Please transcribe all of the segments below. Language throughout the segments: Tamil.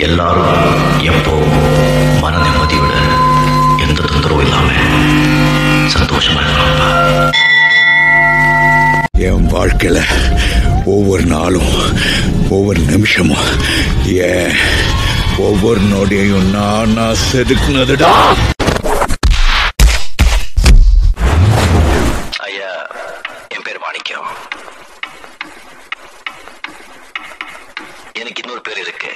எல்லாரும் எப்போ மன நிம்மதியோட எந்த தொந்தரவும் இல்லாம சந்தோஷமா இருக்கணும்ப்பா என் வாழ்க்கையில ஒவ்வொரு நாளும் ஒவ்வொரு நிமிஷமும் ஏன் ஒவ்வொரு நொடியையும் நான் நான் செதுக்குனதுடா ஐயா என் பேர் மாணிக்கம் எனக்கு இன்னொரு பேர் இருக்கு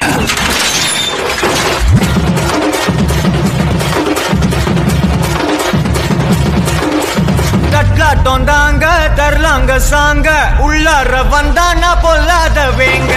தட்லாட்டம் தாங்க தரலாங்க சாங்க உள்ளார வந்தானா பொல்லாத வேங்க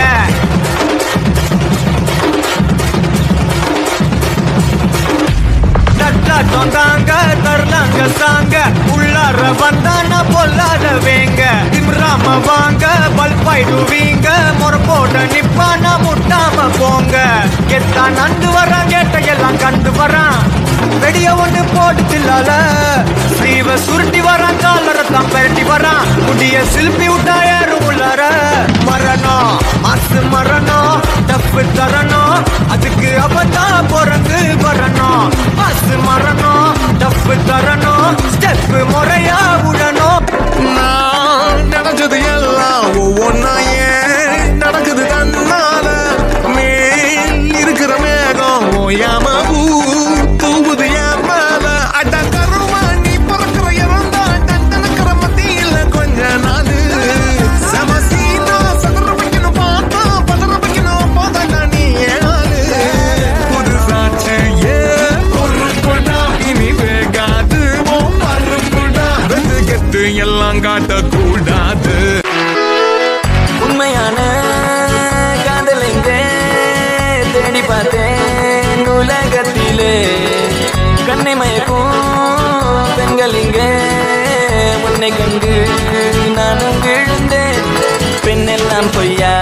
தட்லாட்டம் தாங்க தரலாங்க சாங்க உள்ளார வந்தானா பொல்லாத வேங்க திம்ராம வாங்க பல்பாயிடுவீங்க முறப்போட நிப்பானா முட்டாம போங்க கெத்தா நண்டு வரான் கேட்டையெல்லாம் கண்டு வரான் வெடிய ஒண்ணு போட்டு தில்லால ஸ்லீவ சுருட்டி வரான் காலரத்தான் பெரட்டி வரான் முடிய சில்பி விட்டா ஏறும் உள்ளார மரணம் மாசு மரணம் டப்பு தரணும் அதுக்கு அப்பதான் பிறந்து வரணும் மாசு மரணம் டப்பு தரணும் ஸ்டெப் முறையா விடணும் நான் நினைச்சது எல்லாம் ஒவ்வொன்னா ஏன் நடக்குது தன்னால மேல் இருக்கிற மேகம் ஓயாம பூ தூவுது என் மேல அட கருமா நீ பறக்கிற இறந்தா டண்டனக்கிற மத்தியில கொஞ்ச நாள் சமசீனா சதுர வைக்கணும் பார்த்தா பதற வைக்கணும் போதா நீ ஏழு புது சாட்சி ஏன் பொறுப்புடா இனி வேகாது ஓ மறுப்புடா ரெண்டு கெட்டு எல்லாம் காட்டக்கூடாது உண்மையான காதல் எங்கே தேடி பார்த்தேன் உலகத்திலே கண்ணை மயக்கும் பெண்கள் இங்கே உன்னை கண்டு நானும் விழுந்தேன் பெண்ணெல்லாம் பொய்யா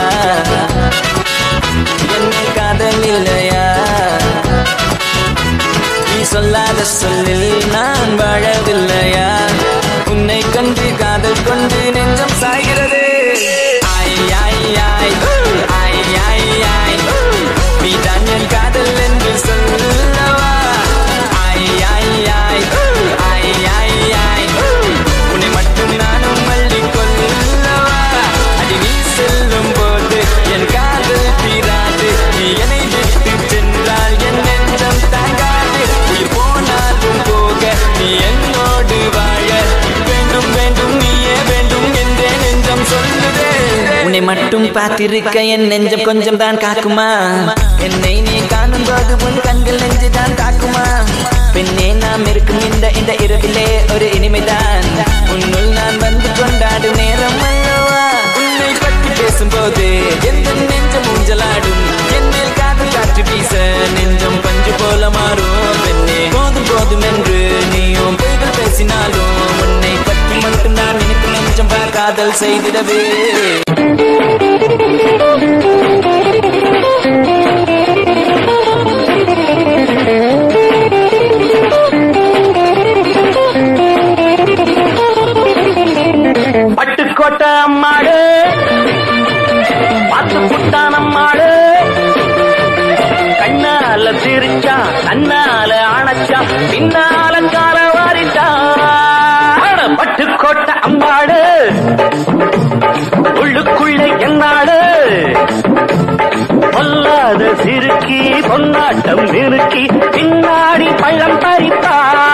என்னை காதல் இல்லையா நீ சொல்லாத சொல்லில் நான் வாழவில்லையா உன்னை கண்டு காதல் கொண்டு நெஞ்சம் சாய்கிறது ஆய், ஆய், ஆய், ஆய், ஆய், ஆய். நீதான் என் காதல் என்று சொல்லவா ஆய், ஆய், ஆய், ஆய், ஆய், ஆய். உன்னை மட்டும் நானும் அள்ளிக் கொள்ளவா அடி நீ செல்லும் போது என் காதல் தீராது நீ என்னை விட்டு சென்றால் என் நெஞ்சம் தாங்காது உயிர் போனாலும் போக நீ என்னோடு வாழ வேண்டும் வேண்டும் நீயே வேண்டும் என்றே நெஞ்சம் சொல்லுதே உன்னை மட்டும் பார்த்திருக்க என் நெஞ்சம் கொஞ்சம் தான் காக்குமா என்னை நீ காணும் போது உன் கண்கள் நெஞ்சு தான் காக்குமா பெண்ணே நாம் இருக்கும் இந்த இந்த இரவிலே ஒரு இனிமைதான் உன்னுள் நான் வந்து கொண்டாடும் நேரம் அல்லவா உன்னை பற்றி பேசும்போது எந்த நெஞ்சம் ஊஞ்சலாடும் என்னில் காதல் காற்று வீச நெஞ்சம் பஞ்சு போல மாறும் பெண்ணே போதும் போதும் என்று நீயும் பொய்கள் பேசினாலும் உன்னை பற்றி மட்டும் நான் எனக்கு நெஞ்சம் பார் காதல் செய்திடவே பட்டுக்கோட்டை அம்மாடு பார்த்து புட்டான் அம்மாடு கண்ணால சிரிச்சா கண்ணால அணைச்சா பின்னால கால வாரிட்டா பட்டுக்கோட்டை அம்மாடு உள்ளுக்குள்ள என்னாடு பொல்லாத சிறுக்கி பொன்னாட்டம் நிறுக்கி பின்னாடி பள்ளம் பறித்தா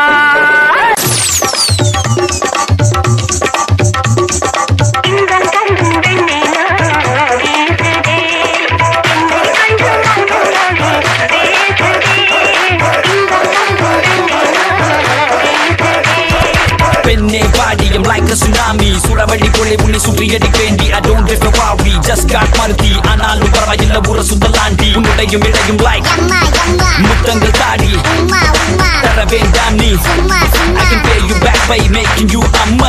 பெண்ணே பாடியம் like a tsunami சுடவழி கொள்ளை உன்னை சுற்றியடி வேண்டி I don't live a worry just got மருதி ஆனாலும் பரவாயில்ல ஊர சுத்தலாண்டி உன்னுடையும் இடையும் like முத்தங்கள் தாடி தர வேண்டாம் நீ I can pay you back by making you அம்மா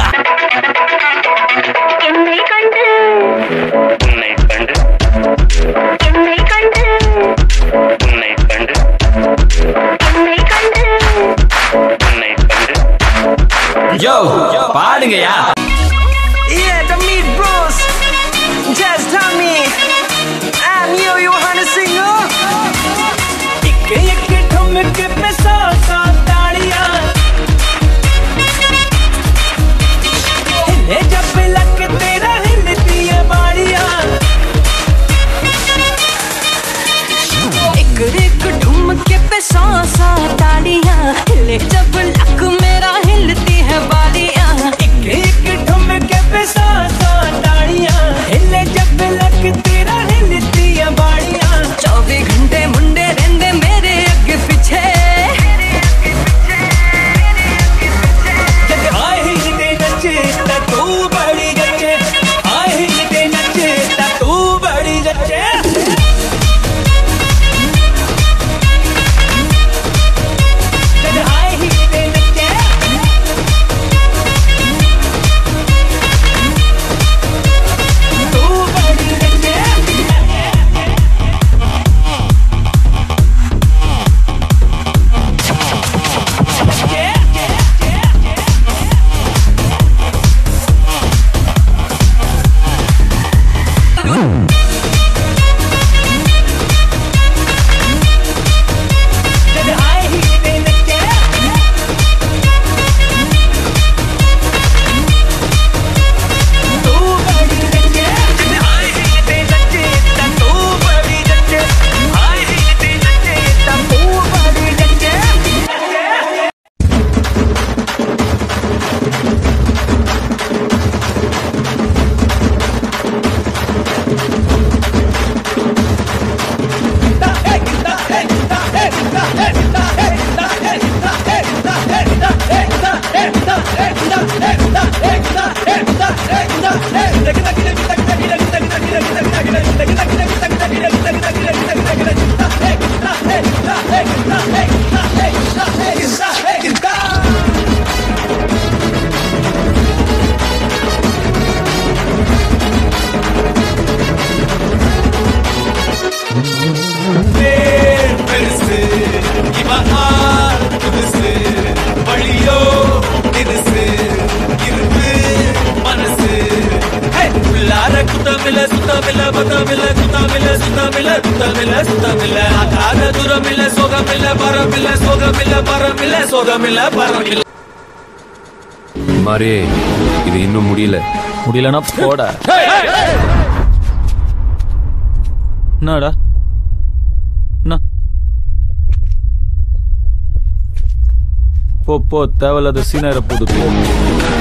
என்னை கண்டு உன்னை கண்டு என்னை கண்டு உன்னை கண்டு என்னை கண்டு உன்னை கண்டு யோ பாடுங்கயா Yeah, the meat bros. Just tell me. I'm you, you wanna sing, oh? ठुमके पे सौ सौ ताड़ियां हिले जब लक तेरा हिलती है बाड़ियां एक एक ठुमके पे सौ सौ ताड़ियां हिले जब लक मेरा हिलती है बालियां एक एक ठुमके पे सौ सौ ताड़ियां हिले जब लक तेरा हिलती है बाड़ियां चौबीस घंटे मुंडे रहंदे मेरे अगे पीछे जब आए हिलते नचे ता तू बड़ी जचे आए हिलते नचे ता तू बड़ी जचे जब आए हिलते नचे तू बड़ी जचे जब आए हिलते नचे तू बड़ी जचे जब आए हिलते नचे ता तू बड़ी जचे आए हिलते नचे ता तू बड़ी जचे பெருசு இவன் ஆள் புதுசு வழியோ தினுசு இருப்பு மனசு உள்ளார குத்தமில்ல சுத்தமில்ல பத்தமில்ல குத்தமில்ல சுத்தமில்ல குத்தமில்ல சுத்தமில்ல ஆகாத தூரமில்ல சோகமில்ல பரமில்ல சோகமில்ல பரமில்ல சோகமில்ல பரமில்ல மாறே இது இன்னும் முடியல முடியலன்னா போட என்னடா என்ன போ போ தேவையில்லாத சீனரை போது போ